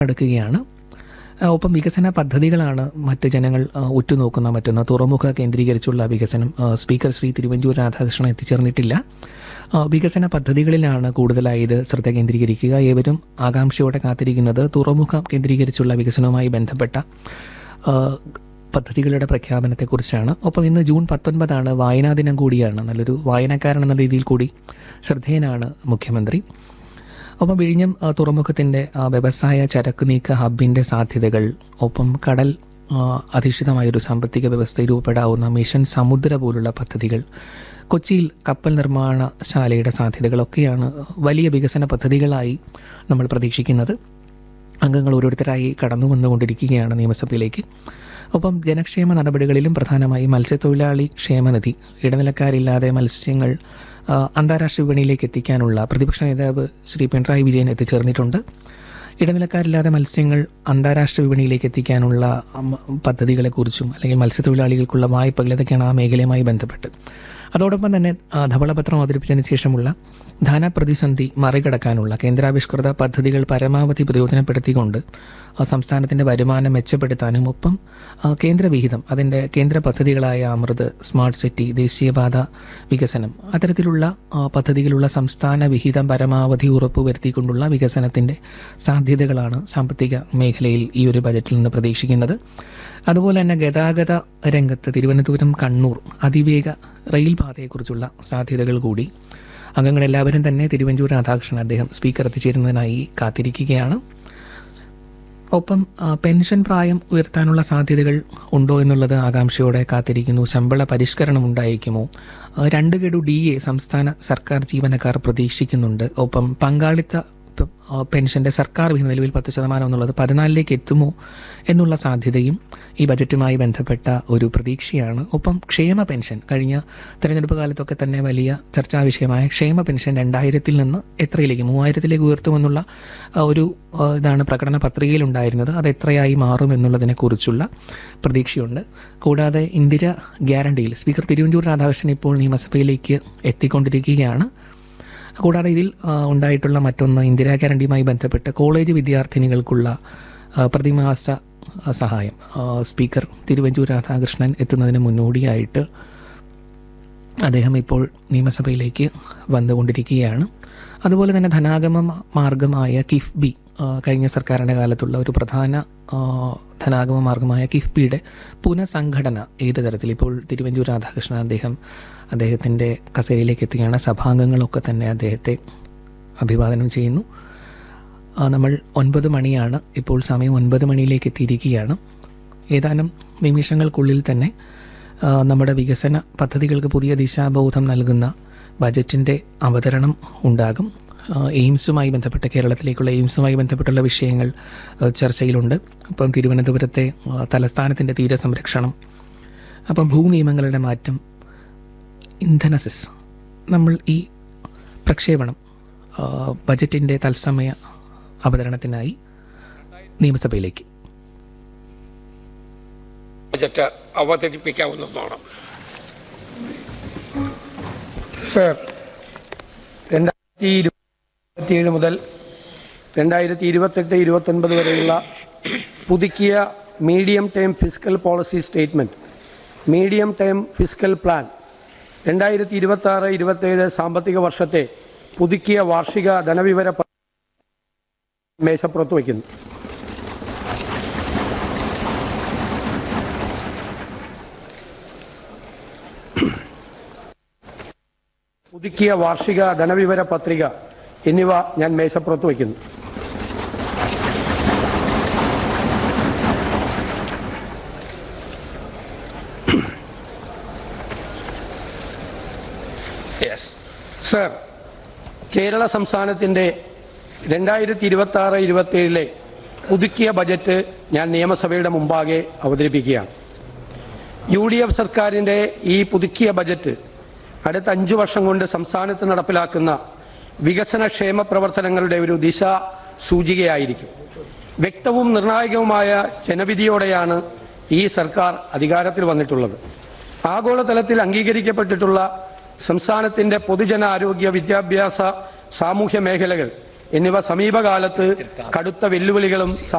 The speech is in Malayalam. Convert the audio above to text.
എടുക്കുകയാണ് ആ, ഒപ്പം വികസന പദ്ധതികളാണ് മറ്റ് ജനങ്ങൾ ആ, ഉറ്റുനോക്കുന്ന മറ്റൊന്ന് തുറമുഖ കേന്ദ്രീകരിച്ചുള്ള വികസനം ആ, സ്പീക്കർ ശ്രീ തിരുവഞ്ചൂർ രാധാകൃഷ്ണൻ എത്തിച്ചേർന്നിട്ടില്ല ആ, വികസന പദ്ധതികളിലാണ് കൂടുതലായി ഇത് ശ്രദ്ധ കേന്ദ്രീകരിക്കുക ഏവരും ആകാംക്ഷയോടെ കാത്തിരിക്കുന്നത് തുറമുഖം കേന്ദ്രീകരിച്ചുള്ള വികസനവുമായി ബന്ധപ്പെട്ട ആ, പദ്ധതികളുടെ പ്രഖ്യാപനത്തെക്കുറിച്ചാണ് ഒപ്പം ഇന്ന് ജൂൺ പത്തൊൻപതാണ് വായനാ ദിനം കൂടിയാണ് നല്ലൊരു വായനക്കാരൻ എന്ന രീതിയിൽ കൂടി ശ്രദ്ധേയനാണ് മുഖ്യമന്ത്രി ഒപ്പം വിഴിഞ്ഞം ആ, തുറമുഖത്തിൻ്റെ ആ, വ്യവസായ ചരക്ക് നീക്ക ഹബിൻ്റെ സാധ്യതകൾ ഒപ്പം കടൽ ആ, അധിഷ്ഠിതമായൊരു സാമ്പത്തിക വ്യവസ്ഥ രൂപപ്പെടാവുന്ന മിഷൻ സമുദ്ര പോലുള്ള പദ്ധതികൾ കൊച്ചിയിൽ കപ്പൽ നിർമ്മാണശാലയുടെ സാധ്യതകളൊക്കെയാണ് വലിയ വികസന പദ്ധതികളായി നമ്മൾ പ്രതീക്ഷിക്കുന്നത് അംഗങ്ങൾ ഓരോരുത്തരായി കടന്നു വന്നുകൊണ്ടിരിക്കുകയാണ് നിയമസഭയിലേക്ക് ഒപ്പം ജനക്ഷേമ നടപടികളിലും പ്രധാനമായി മത്സ്യത്തൊഴിലാളി ക്ഷേമനിധി ഇടനിലക്കാരില്ലാതെ മത്സ്യങ്ങൾ ആ, അന്താരാഷ്ട്ര വിപണിയിലേക്ക് എത്തിക്കാനുള്ള പ്രതിപക്ഷ നേതാവ് ശ്രീ പിണറായി വിജയൻ എത്തിച്ചേർന്നിട്ടുണ്ട് ഇടനിലക്കാരില്ലാതെ മത്സ്യങ്ങൾ അന്താരാഷ്ട്ര വിപണിയിലേക്ക് എത്തിക്കാനുള്ള ഉം, പദ്ധതികളെക്കുറിച്ചും അല്ലെങ്കിൽ മത്സ്യത്തൊഴിലാളികൾക്കുള്ള വായ്പകൾ ഇതൊക്കെയാണ് ആ മേഖലയുമായി ബന്ധപ്പെട്ട് അതോടൊപ്പം തന്നെ ആ, ധവളപത്രം അവതരിപ്പിച്ചതിന് ശേഷമുള്ള ധനപ്രതിസന്ധി മറികടക്കാനുള്ള കേന്ദ്രാവിഷ്കൃത പദ്ധതികൾ പരമാവധി പ്രയോജനപ്പെടുത്തിക്കൊണ്ട് ആ, സംസ്ഥാനത്തിൻ്റെ വരുമാനം മെച്ചപ്പെടുത്താനും ഒപ്പം ആ, കേന്ദ്ര വിഹിതം അതിൻ്റെ കേന്ദ്ര പദ്ധതികളായ അമൃത് സ്മാർട്ട് സിറ്റി ദേശീയപാത വികസനം അത്തരത്തിലുള്ള ആ, പദ്ധതികളുള്ള സംസ്ഥാന വിഹിതം പരമാവധി ഉറപ്പുവരുത്തിക്കൊണ്ടുള്ള വികസനത്തിൻ്റെ സാധ്യതകളാണ് സാമ്പത്തിക മേഖലയിൽ ഈ ഒരു ബജറ്റിൽ നിന്ന് പ്രതീക്ഷിക്കുന്നത് അതുപോലെ തന്നെ ഗതാഗത രംഗത്ത് തിരുവനന്തപുരം കണ്ണൂർ അതിവേഗ റെയിൽ പാതയെക്കുറിച്ചുള്ള സാധ്യതകൾ കൂടി അംഗങ്ങളെല്ലാവരും തന്നെ തിരുവഞ്ചൂർ രാധാകൃഷ്ണൻ അദ്ദേഹം സ്പീക്കർ എത്തിച്ചേരുന്നതിനായി കാത്തിരിക്കുകയാണ് ഒപ്പം ആ, പെൻഷൻ പ്രായം ഉയർത്താനുള്ള സാധ്യതകൾ ഉണ്ടോ എന്നുള്ളത് ആകാംക്ഷയോടെ കാത്തിരിക്കുന്നു ശമ്പള പരിഷ്കരണം ഉണ്ടായിരിക്കുമോ ആ, രണ്ട് ഗഡു ഡി എ സംസ്ഥാന സർക്കാർ ജീവനക്കാർ പ്രതീക്ഷിക്കുന്നുണ്ട് ഒപ്പം പങ്കാളിത്ത പ- ആ, പെൻഷന്റെ സർക്കാർ വിഹിതം നിലവിൽ പത്ത് ശതമാനം എന്നുള്ളത് പതിനാലിലേക്ക് എത്തുമോ എന്നുള്ള സാധ്യതയും ഈ ബജറ്റുമായി ബന്ധപ്പെട്ട ഒരു പ്രതീക്ഷയാണ് ഒപ്പം ക്ഷേമ പെൻഷൻ കഴിഞ്ഞ തെരഞ്ഞെടുപ്പ് കാലത്തൊക്കെ തന്നെ വലിയ ചർച്ചാ വിഷയമായ ക്ഷേമ പെൻഷൻ രണ്ടായിരത്തിൽ നിന്ന് എത്രയിലേക്ക് മൂവായിരത്തിലേക്ക് ഉയർത്തുമെന്നുള്ള ആ, ഒരു ആ, ഇതാണ് പ്രകടന പത്രികയിൽ ഉണ്ടായിരുന്നത് അത് എത്രയായി മാറും എന്നുള്ളതിനെക്കുറിച്ചുള്ള പ്രതീക്ഷയുണ്ട് കൂടാതെ ഇന്ദിര ഗ്യാരണ്ടിയിൽ സ്പീക്കർ തിരുവഞ്ചൂർ രാധാകൃഷ്ണൻ ഇപ്പോൾ നിയമസഭയിലേക്ക് എത്തിക്കൊണ്ടിരിക്കുകയാണ് കൂടാതെ ഇതിൽ ആ, ഉണ്ടായിട്ടുള്ള മറ്റൊന്ന് ഇന്ദിരാ ഗ്യാരണ്ടിയുമായി ബന്ധപ്പെട്ട് കോളേജ് വിദ്യാർത്ഥിനികൾക്കുള്ള ആ, പ്രതിമാസ ആ, സഹായം ആ, സ്പീക്കർ തിരുവഞ്ചൂർ രാധാകൃഷ്ണൻ എത്തുന്നതിന് മുന്നോടിയായിട്ട് അദ്ദേഹം ഇപ്പോൾ നിയമസഭയിലേക്ക് വന്നുകൊണ്ടിരിക്കുകയാണ് അതുപോലെ തന്നെ ധനാഗമ മാർഗമായ കിഫ്ബി ആ, കഴിഞ്ഞ സർക്കാരിൻ്റെ കാലത്തുള്ള ഒരു പ്രധാന ആ, ധനാഗമ മാർഗമായ കിഫ്ബിയുടെ പുനഃസംഘടന ഏത് തരത്തിൽ ഇപ്പോൾ തിരുവഞ്ചൂർ രാധാകൃഷ്ണൻ അദ്ദേഹം അദ്ദേഹത്തിൻ്റെ കസേരയിലേക്ക് എത്തുകയാണ് സഭാംഗങ്ങളൊക്കെ തന്നെ അദ്ദേഹത്തെ അഭിവാദനം ചെയ്യുന്നു ആ, നമ്മൾ ഒൻപത് മണിയാണ് ഇപ്പോൾ സമയം ഒൻപത് മണിയിലേക്ക് എത്തിയിരിക്കുകയാണ് ഏതാനും നിമിഷങ്ങൾക്കുള്ളിൽ തന്നെ ആ, നമ്മുടെ വികസന പദ്ധതികൾക്ക് പുതിയ ദിശാബോധം നൽകുന്ന ബജറ്റിൻ്റെ അവതരണം ഉണ്ടാകും ആ, എയിംസുമായി ബന്ധപ്പെട്ട കേരളത്തിലേക്കുള്ള എയിംസുമായി ബന്ധപ്പെട്ടുള്ള വിഷയങ്ങൾ ആ, ചർച്ചയിലുണ്ട് അപ്പം തിരുവനന്തപുരത്തെ ആ, തലസ്ഥാനത്തിൻ്റെ തീരസംരക്ഷണം അപ്പം ഭൂനിയമങ്ങളുടെ മാറ്റം ഇന്ധന സെസ് നമ്മൾ ഈ പ്രക്ഷേപണം ആ, ബജറ്റിൻ്റെ തത്സമയ അവതരണത്തിനായി നിയമസഭയിലേക്ക് ബജറ്റ് അവതരിപ്പിക്കാവുന്നതാണ് സർ രണ്ടായിരത്തി ഇരുപത്തിയേഴ് മുതൽ രണ്ടായിരത്തി ഇരുപത്തെട്ട് ഇരുപത്തൊൻപത് വരെയുള്ള പുതുക്കിയ medium term fiscal policy statement medium term fiscal plan രണ്ടായിരത്തി ഇരുപത്തി ആറ് ഇരുപത്തേഴ് സാമ്പത്തിക വർഷത്തെ പുതുക്കിയ വാർഷിക ധനവിവര പ- മേശപ്പുറത്ത് വയ്ക്കുന്നു പുതുക്കിയ വാർഷിക ധനവിവര പത്രിക എന്നിവ ഞാൻ മേശപ്പുറത്ത് വയ്ക്കുന്നു യെസ് സർ കേരള സംസ്ഥാനത്തിന്റെ രണ്ടായിരത്തി ഇരുപത്തി ആറ് ഇരുപത്തി ഏഴിലെ പുതുക്കിയ ബജറ്റ് ഞാൻ നിയമസഭയുടെ മുമ്പാകെ അവതരിപ്പിക്കുകയാണ് യു ഡി എഫ് സർക്കാരിന്റെ ഈ പുതുക്കിയ ബജറ്റ് അടുത്ത അഞ്ചു വർഷം കൊണ്ട് സംസ്ഥാനത്ത് നടപ്പിലാക്കുന്ന വികസന ക്ഷേമ പ്രവർത്തനങ്ങളുടെ ഒരു ദിശ സൂചികയായിരിക്കും വ്യക്തവും നിർണായകവുമായ ജനവിധിയോടെയാണ് ഈ സർക്കാർ അധികാരത്തിൽ വന്നിട്ടുള്ളത് ആഗോളതലത്തിൽ അംഗീകരിക്കപ്പെട്ടിട്ടുള്ള സംസ്ഥാനത്തിന്റെ പൊതുജനാരോഗ്യ വിദ്യാഭ്യാസ സാമൂഹ്യ മേഖലകൾ എന്നിവ സമീപകാലത്ത് കടുത്ത വെല്ലുവിളികളും